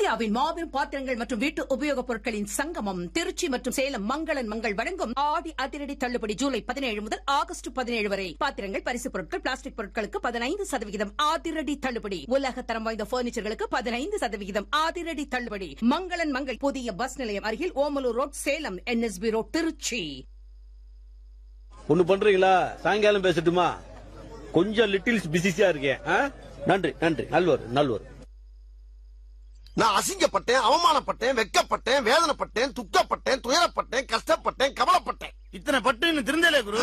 இந்தியாவின் மாபெரும் பாத்திரங்கள் மற்றும் வீட்டு உபயோகப் பொருட்களின் சங்கமம் திருச்சி மற்றும் சேலம் மங்களன் மங்கள் வழங்கும் ஆடி அதிரடி தள்ளுபடி ஜூலை பதினேழு முதல் ஆகஸ்ட் பதினேழு வரை பாத்திரங்கள் பரிசு பொருட்கள் பிளாஸ்டிக் பொருட்களுக்கு பதினைந்து சதவிகிதம் அதிரடி தள்ளுபடி உலக தரம் வாய்ந்த பர்னிச்சர்களுக்கு பதினைந்து சதவிகிதம் அதிரடி தள்ளுபடி மங்களன் மங்கள் புதிய பஸ் நிலையம் அருகில் Omalur road Salem NSB road Trichy ஒண்ணு பண்றீங்களா சாயங்காலம் பேசட்டுமா கொஞ்சம் லிட்டில் பிஸியா இருக்கேன் ஆ? நன்றி நன்றி நல்வர் நல்வர் நான் அசிங்கப்பட்டேன் அவமானப்பட்டேன் வெக்கப்பட்டேன் வேதனைப்பட்டேன் துக்கப்பட்டேன் துயரப்பட்டேன் கஷ்டப்பட்டேன் கவலைப்பட்டேன் இத்தனை பட்டு இன்னும் திருந்தலே குரு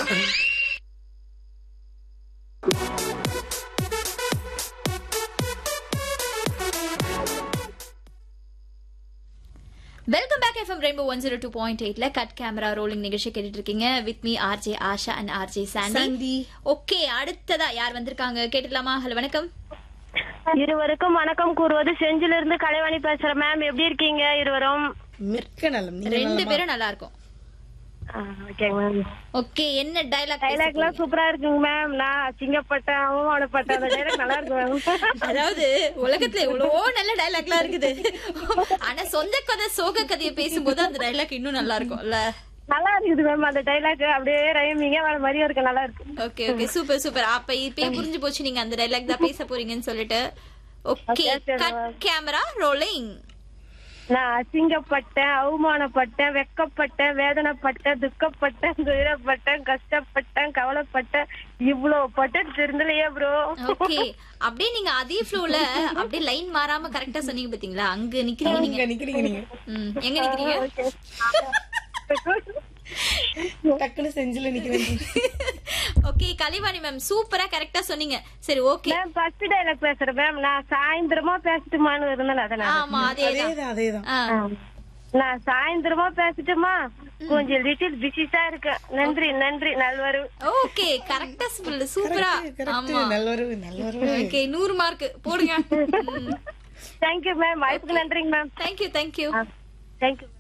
welcome back FM rainbow one zero two point எயிட்ல கட் கேமரா ரோலிங் நிகழ்ச்சி கேட்டுட்டு இருக்கீங்க with me RJ Asha and RJ Sandy okay அடுத்ததா யார் வந்திருக்காங்க கேட்டுடலாமா ஹலோ வணக்கம் இருவருக்கும் வணக்கம் கூறுவது செஞ்சிலிருந்து கலைவாணி பேசுறேன் மேம் எப்படி இருக்கீங்க இருவரும் மிக்க நலம் நீங்க ரெண்டு நலமா? பேரும் நல்லா இருக்கும் ஓகேங்க மேம் ஓகே என்ன டைலாக் டைலாக் எல்லாம் சூப்பரா இருக்குங்க மேம் நான் அசிங்கப்பட்டேன் அவமானப்பட்டேன் அந்த டைலாக் நல்லா இருக்கு மேம் அதாவது உலகத்துல எவ்வளவோ நல்ல டைலாக்லாம் இருக்குது ஆனா சொந்த கதை சோக கதையை பேசும்போது அந்த டைலாக் இன்னும் நல்லா இருக்கும்ல நல்லா இருக்குது மேம் அந்த டைலாக் அப்படியே ரைமிங்க வர மாதிரியும் இருக்கு நல்லா இருக்கு ஓகே ஓகே சூப்பர் சூப்பர் அப்ப இப்பயே புரிஞ்சு போச்சு நீங்க அந்த டைலாக் தான் பேச போறீங்கன்னு சொல்லிட்டு okay Okay, sure, cut ma'am. Camera rolling நான் அசிங்கப்பட்டேன் அவமானப்பட்டேன் வெக்கப்பட்டேன் வேதனைப்பட்டேன் துக்கப்பட்டேன் துயரப்பட்டேன் கஷ்டப்பட்டேன் கவலைப்பட்டேன் இவ்வளவு பட்டு திருந்தலையே ப்ரோ ஓகே அப்படியே நீங்க அதே ஃப்ளோல அப்படியே லைன் மாறாம கரெக்டா சொன்னீங்க பாத்தீங்களா அங்க நிக்கிறீங்க நீங்க இங்க நிக்கிறீங்க நீங்க ம், எங்க நிக்கிறீங்க டக்குனு செஞ்சுல நிக்கிறீங்க ஓகே கலைவாணி மேம் சூப்பரா கரெக்டா சொன்னீங்க சரி ஓகே மேம் ஃபர்ஸ்ட் டைலாக் பேசுறேன் மேம் நான் சாயந்தரமா பேசட்டுமான்னு இருந்தேன் அதனால ஆமா அதேதான் அதேதான் அதேதான் ஆ. நான் சாயந்தரமா பேசட்டுமா கொஞ்சம் லிட்டில் பிஸிஸா இருக்கேன் நன்றி நன்றி நல்வரு ஓகே கரெக்டா சொல்லு சூப்பரா கரெக்ட் ஆமா நல்லவரு நல்லவரு ஓகே நூறு மார்க் போடுங்க தேங்க்யூ மேம் வாய்ப்புக்கு நன்றிங்க மேம் தேங்க்யூ தேங்க்யூ தேங்க்யூ